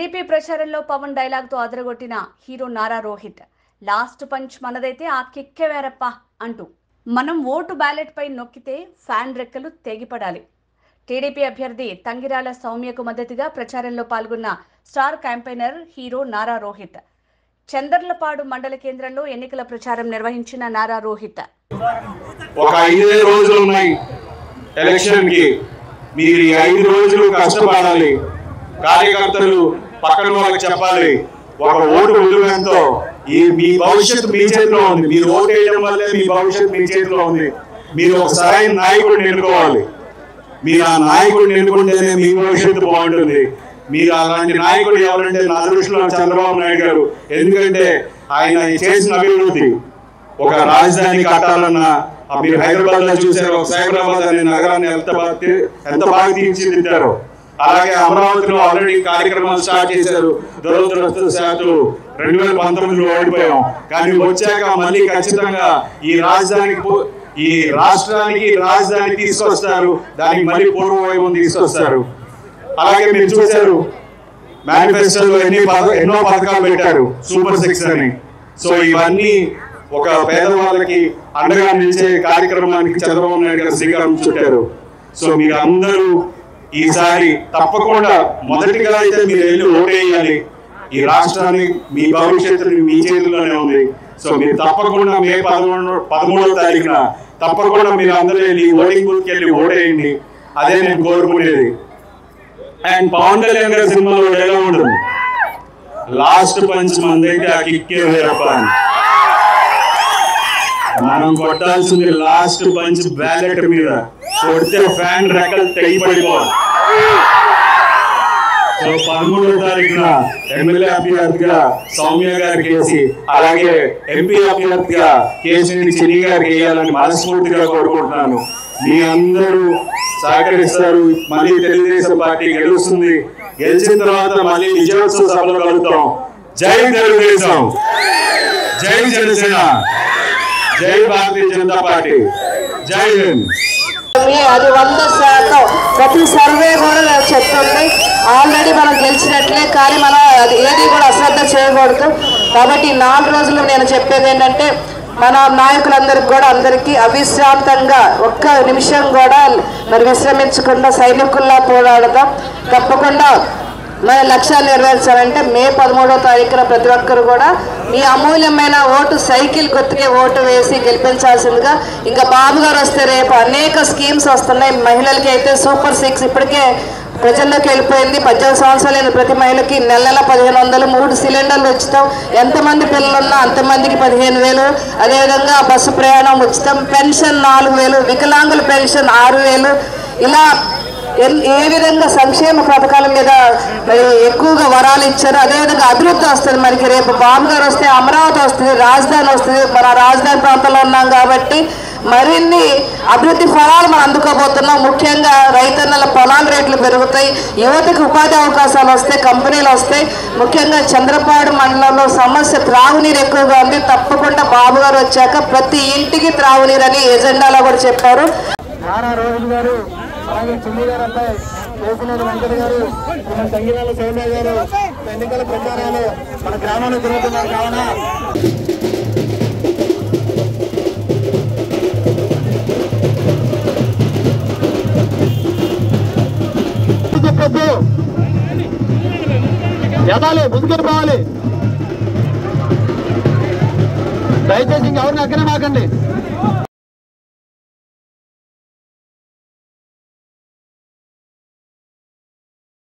TDP ప్రచారంలో పవన్ డైలాగ్తో అదరగొట్టిన hero Nara Rohit last punch మనదైతే ఆ కిక్కే వేరప్ప అంటూ మనం ఓటు బ్యాలెట్ పై నొక్కితే ఫ్యాన్ రెక్కలు తెగిపడాలి టీడీపీ అభ్యర్థి తంగిరాల సౌమ్యకు మద్దతుగా ప్రచారంలో పాల్గొన్న star campaigner hero Nara Rohit Chandarlapadu మండల కేంద్రంలో ఎన్నికల ప్రచారం నిర్వహించిన నారా రోహిత్ ఒక ఐదే రోజులు ఉన్నాయి ఎలక్షన్ కి మీరు ఈ ఐదు రోజులు కష్టపడాలి కార్యకర్తలు పక్కన వాళ్ళకి చెప్పాలి ఒక ఓటు విలువ ఎంతో ఈ మీ భవిష్యత్తు మీ చేతిలో ఉంది మీరు ఓటు వేయడం వల్లే మీ భవిష్యత్తు మీ చేతిలో ఉంది మీరు ఒక సరైన నాయకుడిని ఎన్నుకోవాలి మీరు ఆ నాయకుడిని ఎన్నుకుంటేనే మీ భవిష్యత్తు బాగుంటుంది మీరు అలాంటి నాయకుడు ఎవరంటే నా దృష్టిలో చంద్రబాబు నాయుడు గారు ఎందుకంటే ఆయన చేసిన అభివృద్ధి ఒక రాజధాని కట్టాలన్నా ఆ మీరు హైదరాబాద్ లో చూసారు ఒక సైబరాబాద్ అనే నగరాన్ని ఎంత బాగా తీ- ఎంత బాగా తీర్చిదిద్దారో అలాగే అమరావతిలో ఆల్రెడీ కార్యక్రమాలు స్టార్ట్ చేశారు దురదృష్టవశాత్తు రెండు వేల పంతొమ్మిదిలో ఓడిపోయాం కానీ వచ్చాక మళ్ళీ ఖచ్చితంగా ఈ రాజధానికి పో- ఈ రాష్ట్రానికి రాజధాని తీసుకొస్తారు దానికి మళ్ళీ పూర్వ వైభవం తీసుకొస్తారు అలాగే మీరు చూశారు మేనిఫెస్టోలో ఎన్ని పథ- ఎన్నో పథకాలు పెట్టారు సూపర్ సిక్స్ అని సో ఇవన్నీ ఒక పేదవాళ్ళకి అండగా నిలిచే కార్యక్రమానికి చంద్రబాబు నాయుడు గారు శ్రీకారం చుట్టారు సో మీరు అందరూ ఈసారి తప్పకుండా మొదటిగా అయితే మీరు వెళ్ళి ఓటేయాలి ఈ రాష్ట్రాన్ని మీ భవిష్యత్తు మీ చేతిలోనే ఉంది సో మీరు తప్పకుండా మే పదమూడు పదమూడవ తారీఖున తప్పకుండా మీరు అందరూ వెళ్ళి ఓటింగ్ బూత్కి వెళ్ళి ఓటేయండి అదే నేను కోరుకునేది అండ్ పవన్ కళ్యాణ్ గారి సినిమాలో ఎలా ఉంటుంది లాస్ట్ పంచ్ మందైతే ఆ కిక్కే వేరప్ప అని. మనం కొట్టాల్సింది లాస్ట్ పంచ్ బ్యాలెట్ మీద కొడితే ఫ్యాన్ రెక్కలు తెగిపడిపోవాలి సో పదమూడవ తారీఖున ఎమ్మెల్యే అభ్యర్థిగా సౌమ్య గారికి వేసి అలాగే ఎంపీ అభ్యర్థిగా కేసీని చిన్ని గారికి వేయాలని మనస్ఫూర్తిగా కోరుకుంటున్నాను మీ అందరూ సహకరిస్తారు మళ్ళీ తెలుగుదేశం పార్టీ గెలుస్తుంది గెలిచిన తర్వాత మళ్ళీ విజయోత్సవ సభలో కలుగుతాం జై తెలుగుదేశం జై జనసేన జై భారతీయ జనతా పార్టీ జై హింద్ అది వంద శాతం ప్రతి సర్వే కూడా నాకు చెప్తుంది ఆల్రెడీ మనం గెలిచినట్లే కానీ మనం అది ఏది కూడా అశ్రద్ధ చేయకూడదు కాబట్టి ఈ నాలుగు రోజులు నేను చెప్పేది ఏంటంటే మన నాయకులందరికీ కూడా అందరికీ అవిశ్రాంతంగా ఒక్క నిమిషం కూడా మరి విశ్రమించకుండా సైనికుల్లా పోరాడదాం తప్పకుండా మన లక్ష్యాలు నెరవేర్చాలంటే మే పదమూడవ తారీఖున ప్రతి ఒక్కరు కూడా మీ అమూల్యమైన ఓటు సైకిల్ గుర్తుకే ఓటు వేసి గెలిపించాల్సిందిగా ఇంకా బాబు గారు వస్తే రేపు అనేక స్కీమ్స్ వస్తున్నాయి మహిళలకి అయితే సూపర్ సిక్స్ ఇప్పటికే ప్రజల్లోకి వెళ్ళిపోయింది పద్దెనిమిది సంవత్సరాలైన ప్రతి మహిళకి నెల నెల పదిహేను వందలు మూడు సిలిండర్లు ఉచితం ఎంతమంది పిల్లలున్నా అంతమందికి పదిహేను వేలు అదేవిధంగా బస్సు ప్రయాణం ఉచితం పెన్షన్ నాలుగు వేలు వికలాంగుల పెన్షన్ ఆరు వేలు ఇలా ఎన్- ఏ విధంగా సంక్షేమ పథకాల మీద మరి ఎక్కువగా వరాలు ఇచ్చారు అదేవిధంగా అభివృద్ధి వస్తుంది మనకి రేపు బాబు గారు వస్తే అమరావతి వస్తుంది రాజధాని వస్తుంది మన రాజధాని ప్రాంతంలో ఉన్నాం కాబట్టి మరిన్ని అభివృద్ధి ఫలాలు మనం అందుకోబోతున్నాం ముఖ్యంగా రైతన్నల పొలాల రేట్లు పెరుగుతాయి యువతకు ఉపాధి అవకాశాలు వస్తాయి కంపెనీలు వస్తాయి ముఖ్యంగా చంద్రపాడు మండలంలో సమస్య త్రాగునీరు ఎక్కువగా ఉంది తప్పకుండా బాబు గారు వచ్చాక ప్రతి ఇంటికి త్రాగునీరు అని ఎజెండాలో కూడా చెప్పారు నారా రోహిత్ గారు అలాగే చిన్ని గారు అబ్బాయి కేసినేని వెంకట గారు మన సంగీతాల సౌమ్య గారు ఎన్నికల ప్రచారాలు మన గ్రామంలో జరుగుతున్నారు కావున చెప్పొద్దు ఎదాలి ముందుకెళ్ళి పోవాలి దయచేసి ఇంకెవరిని అక్కడే మాకండి